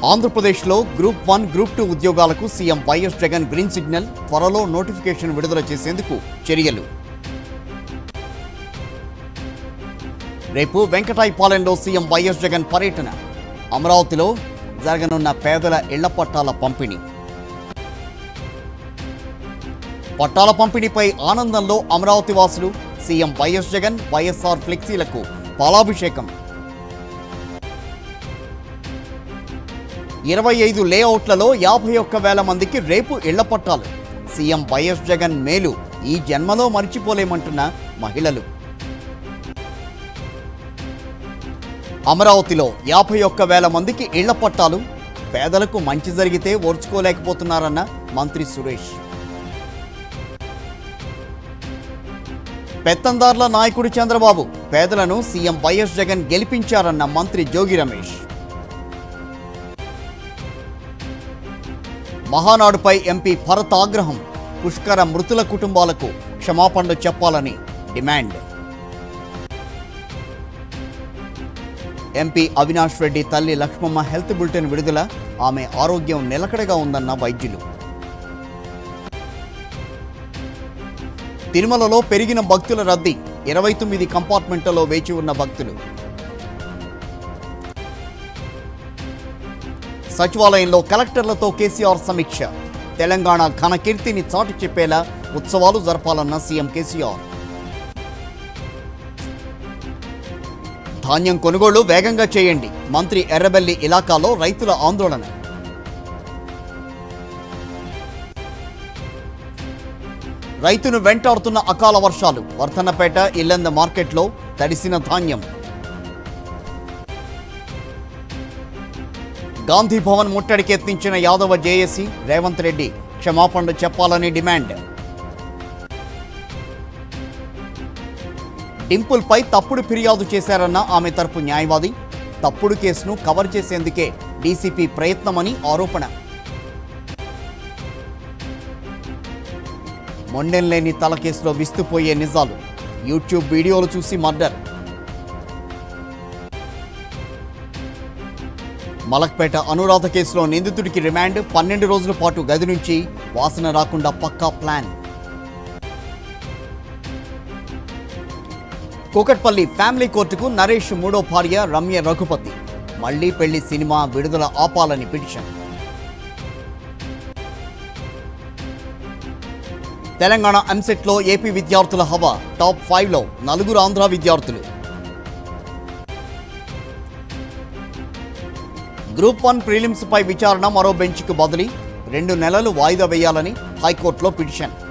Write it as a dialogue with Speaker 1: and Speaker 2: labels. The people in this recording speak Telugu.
Speaker 1: ఆంధ్రప్రదేశ్లో గ్రూప్ వన్ గ్రూప్ టూ ఉద్యోగాలకు CM YS Jagan green signal త్వరలో నోటిఫికేషన్ విడుదల చేసేందుకు చర్యలు రేపు వెంకటాయపాలెంలో సీఎం వైఎస్ జగన్ పర్యటన అమరావతిలో జరగనున్న పేదల ఇళ్ల పట్టాల పంపిణీ పట్టాల పంపిణీపై ఆనందంలో అమరావతి వాసులు సీఎం వైఎస్ జగన్ వైఎస్ఆర్ ఫ్లెక్సీలకు పాలాభిషేకం ఇరవై ఐదు లేఅవుట్లలో యాభై ఒక్క వేల మందికి రేపు ఇళ్ల పట్టాలు సీఎం వైఎస్ జగన్ మేలు ఈ జన్మలో మర్చిపోలేమంటున్న మహిళలు అమరావతిలో యాభై ఒక్క వేల మందికి ఇళ్ల పట్టాలు పేదలకు మంచి జరిగితే ఓర్చుకోలేకపోతున్నారన్న మంత్రి సురేష్ పెత్తందార్ల నాయకుడు చంద్రబాబు పేదలను సీఎం వైఎస్ జగన్ గెలిపించారన్న మంత్రి జోగి రమేష్ మహానాడుపై ఎంపీ భరత్ ఆగ్రహం పుష్కర మృతుల కుటుంబాలకు క్షమాపణలు చెప్పాలని డిమాండ్ ఎంపీ అవినాష్ రెడ్డి తల్లి లక్ష్మమ్మ హెల్త్ బులెటిన్ విడుదల ఆమె ఆరోగ్యం నిలకడగా ఉందన్న వైద్యులు తిరుమలలో పెరిగిన భక్తుల రద్దీ ఇరవై తొమ్మిది కంపార్ట్మెంట్లలో వేచి ఉన్న భక్తులు సచివాలయంలో కలెక్టర్లతో కేసీఆర్ సమీక్ష తెలంగాణ ఘన కీర్తిని చాటి చెప్పేలా ఉత్సవాలు జరపాలన్న సీఎం కేసీఆర్ ధాన్యం కొనుగోళ్లు వేగంగా చేయండి మంత్రి ఎర్రబెల్లి ఇలాకాలో రైతుల ఆందోళన రైతును వెంటాడుతున్న అకాల వర్షాలు వర్ధన్నపేట ఇల్లంద మార్కెట్లో తడిసిన ధాన్యం గాంధీ భవన్ ముట్టడికి యత్నించిన యాదవ జేఏసీ రేవంత్ రెడ్డి క్షమాపణలు చెప్పాలని డిమాండ్ డింపుల్పై తప్పుడు ఫిర్యాదు చేశారన్న ఆమె తరపు న్యాయవాది తప్పుడు కేసును కవర్ చేసేందుకే డీసీపీ ప్రయత్నమని ఆరోపణ మొండెంలేని తల కేసులో విస్తుపోయే నిజాలు యూట్యూబ్ వీడియోలు చూసి మర్డర్ మలక్పేట అనురాధ కేసులో నిందితుడికి రిమాండ్ పన్నెండు రోజుల పాటు గది నుంచి వాసన రాకుండా పక్కా ప్లాన్ కూకట్పల్లి ఫ్యామిలీ కోర్టుకు నరేష్ మూడో భార్య రమ్య రఘుపతి మళ్లీ పెళ్లి సినిమా విడుదల ఆపాలని పిటిషన్ తెలంగాణ ఎంసెట్లో ఏపీ విద్యార్థుల హవా టాప్ ఫైవ్లో నలుగురు ఆంధ్ర విద్యార్థులు గ్రూప్ వన్ ప్రిలిమ్స్ పై విచారణ మరో బెంచ్కు బదిలీ రెండు నెలలు వాయిదా వేయాలని హైకోర్టులో పిటిషన్